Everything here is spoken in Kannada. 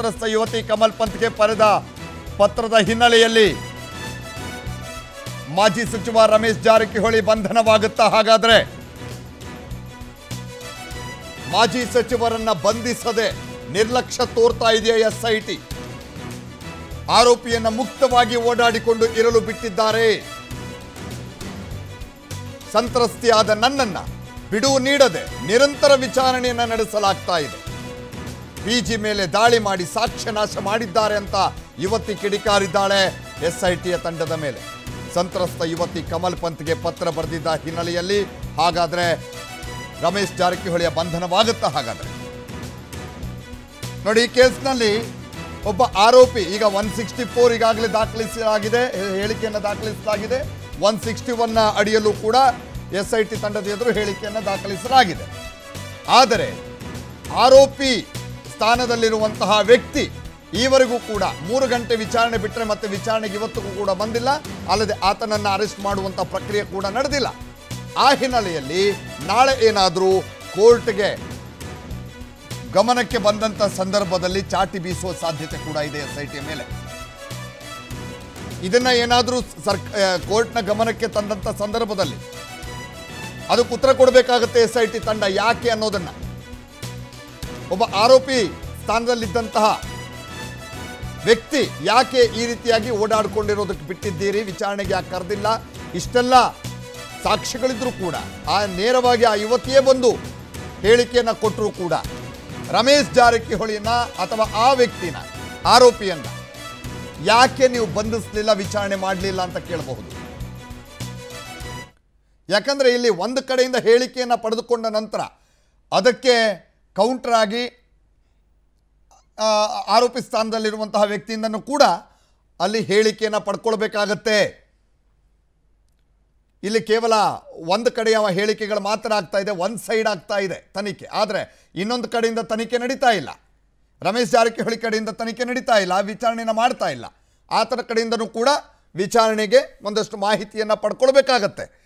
ಸಂತ್ರಸ್ತ ಯುವತಿ ಕಮಲ್ ಪಂತ್ಗೆ ಬರೆದ ಪತ್ರದ ಹಿನ್ನೆಲೆಯಲ್ಲಿ ಮಾಜಿ ಸಚಿವ ರಮೇಶ್ ಜಾರಕಿಹೊಳಿ ಬಂಧನವಾಗುತ್ತಾ ಹಾಗಾದ್ರೆ ಮಾಜಿ ಸಚಿವರನ್ನ ಬಂಧಿಸದೆ ನಿರ್ಲಕ್ಷ್ಯ ತೋರ್ತಾ ಇದೆಯಾ ಎಸ್ಐಟಿ ಆರೋಪಿಯನ್ನ ಮುಕ್ತವಾಗಿ ಓಡಾಡಿಕೊಂಡು ಇರಲು ಬಿಟ್ಟಿದ್ದಾರೆ ಸಂತ್ರಸ್ತಿಯಾದ ನನ್ನನ್ನ ಬಿಡುವು ನೀಡದೆ ನಿರಂತರ ವಿಚಾರಣೆಯನ್ನ ನಡೆಸಲಾಗ್ತಾ ಇದೆ ಪಿಜಿ ಮೇಲೆ ದಾಳಿ ಮಾಡಿ ಸಾಕ್ಷ್ಯ ನಾಶ ಮಾಡಿದ್ದಾರೆ ಅಂತ ಯುವತಿ ಕಿಡಿಕಾರಿದ್ದಾಳೆ ಎಸ್ಐಟಿಯ ತಂಡದ ಮೇಲೆ ಸಂತ್ರಸ್ತ ಯುವತಿ ಕಮಲ್ ಪಂತ್ಗೆ ಪತ್ರ ಬರೆದಿದ್ದ ಹಿನ್ನೆಲೆಯಲ್ಲಿ ಹಾಗಾದ್ರೆ ರಮೇಶ್ ಜಾರಕಿಹೊಳಿಯ ಬಂಧನವಾಗುತ್ತಾ ಹಾಗಾದ್ರೆ ನೋಡಿ ಈ ಕೇಸ್ನಲ್ಲಿ ಒಬ್ಬ ಆರೋಪಿ ಈಗ ಒನ್ ಸಿಕ್ಸ್ಟಿ ಫೋರ್ ಈಗಾಗಲೇ ದಾಖಲಿಸಲಾಗಿದೆ ಹೇ- ಹೇಳಿಕೆಯನ್ನು ದಾಖಲಿಸಲಾಗಿದೆ ಒನ್ ಸಿಕ್ಸ್ಟಿ ಒನ್ನ ಅಡಿಯಲ್ಲೂ ಕೂಡ ಎಸ್ ಐ ಟಿ ತಂಡದ ಎದುರು ಹೇಳಿಕೆಯನ್ನು ದಾಖಲಿಸಲಾಗಿದೆ ಆದರೆ ಆರೋಪಿ ಸ್ಥಾನದಲ್ಲಿರುವಂತಹ ವ್ಯಕ್ತಿ ಈವರೆಗೂ ಕೂಡ ಮೂರು ಗಂಟೆ ವಿಚಾರಣೆ ಬಿಟ್ಟರೆ ಮತ್ತೆ ವಿಚಾರಣೆಗೆ ಇವತ್ತಿಗೂ ಕೂಡ ಬಂದಿಲ್ಲ ಅಲ್ಲದೆ ಆತನನ್ನು ಅರೆಸ್ಟ್ ಮಾಡುವಂಥ ಪ್ರಕ್ರಿಯೆ ಕೂಡ ನಡೆದಿಲ್ಲ ಆ ಹಿನ್ನೆಲೆಯಲ್ಲಿ ನಾಳೆ ಏನಾದರೂ ಕೋರ್ಟ್ಗೆ ಗಮನಕ್ಕೆ ಬಂದಂತ ಸಂದರ್ಭದಲ್ಲಿ ಚಾಟಿ ಬೀಸುವ ಸಾಧ್ಯತೆ ಕೂಡ ಇದೆ ಎಸ್ ಐ ಟಿಯ ಮೇಲೆ ಇದನ್ನ ಏನಾದರೂ ಸರ್ಕ ಆ, ಕೋರ್ಟ್ನ ಗಮನಕ್ಕೆ ತಂದಂತ ಸಂದರ್ಭದಲ್ಲಿ ಅದಕ್ಕೆ ಉತ್ತರ ಕೊಡಬೇಕಾಗುತ್ತೆ ಎಸ್ ಐ ಟಿ ತಂಡ ಯಾಕೆ ಅನ್ನೋದನ್ನ ಒಬ್ಬ ಆರೋಪಿ ಸ್ಥಾನದಲ್ಲಿದ್ದಂತಹ ವ್ಯಕ್ತಿ ಯಾಕೆ ಈ ರೀತಿಯಾಗಿ ಓಡಾಡ್ಕೊಂಡಿರೋದಕ್ಕೆ ಬಿಟ್ಟಿದ್ದೀರಿ ವಿಚಾರಣೆಗೆ ಯಾಕೆ ಕರೆದಿಲ್ಲ ಇಷ್ಟೆಲ್ಲ ಸಾಕ್ಷಿಗಳಿದ್ರೂ ಕೂಡ ಆ ನೇರವಾಗಿ ಆ ಯುವತಿಯೇ ಬಂದು ಹೇಳಿಕೆಯನ್ನ ಕೊಟ್ಟರೂ ಕೂಡ ರಮೇಶ್ ಜಾರಕಿಹೊಳಿಯನ್ನ ಅಥವಾ ಆ ವ್ಯಕ್ತಿನ ಆರೋಪಿಯನ್ನ ಯಾಕೆ ನೀವು ಬಂಧಿಸಲಿಲ್ಲ ವಿಚಾರಣೆ ಮಾಡಲಿಲ್ಲ ಅಂತ ಕೇಳಬಹುದು ಯಾಕಂದ್ರೆ ಇಲ್ಲಿ ಒಂದು ಕಡೆಯಿಂದ ಹೇಳಿಕೆಯನ್ನ ಪಡೆದುಕೊಂಡ ನಂತರ ಅದಕ್ಕೆ ಕೌಂಟರ್ ಆಗಿ ಆ, ಆರೋಪಿ ಸ್ಥಾನದಲ್ಲಿರುವಂತಹ ವ್ಯಕ್ತಿಯಿಂದನೂ ಕೂಡ ಅಲ್ಲಿ ಹೇಳಿಕೆಯನ್ನು ಪಡ್ಕೊಳ್ಬೇಕಾಗತ್ತೆ ಇಲ್ಲಿ ಕೇವಲ ಒಂದು ಕಡೆಯ ಹೇಳಿಕೆಗಳು ಮಾತ್ರ ಆಗ್ತಾ ಇದೆ ಒಂದು ಸೈಡ್ ಆಗ್ತಾ ಇದೆ ತನಿಖೆ ಆದರೆ ಇನ್ನೊಂದು ಕಡೆಯಿಂದ ತನಿಖೆ ನಡೀತಾ ಇಲ್ಲ ರಮೇಶ್ ಜಾರಕಿಹೊಳಿ ಕಡೆಯಿಂದ ತನಿಖೆ ನಡೀತಾ ಇಲ್ಲ ವಿಚಾರಣೆನ ಮಾಡ್ತಾ ಇಲ್ಲ ಆತನ ಕಡೆಯಿಂದನೂ ಕೂಡ ವಿಚಾರಣೆಗೆ ಒಂದಷ್ಟು ಮಾಹಿತಿಯನ್ನು ಪಡ್ಕೊಳ್ಬೇಕಾಗತ್ತೆ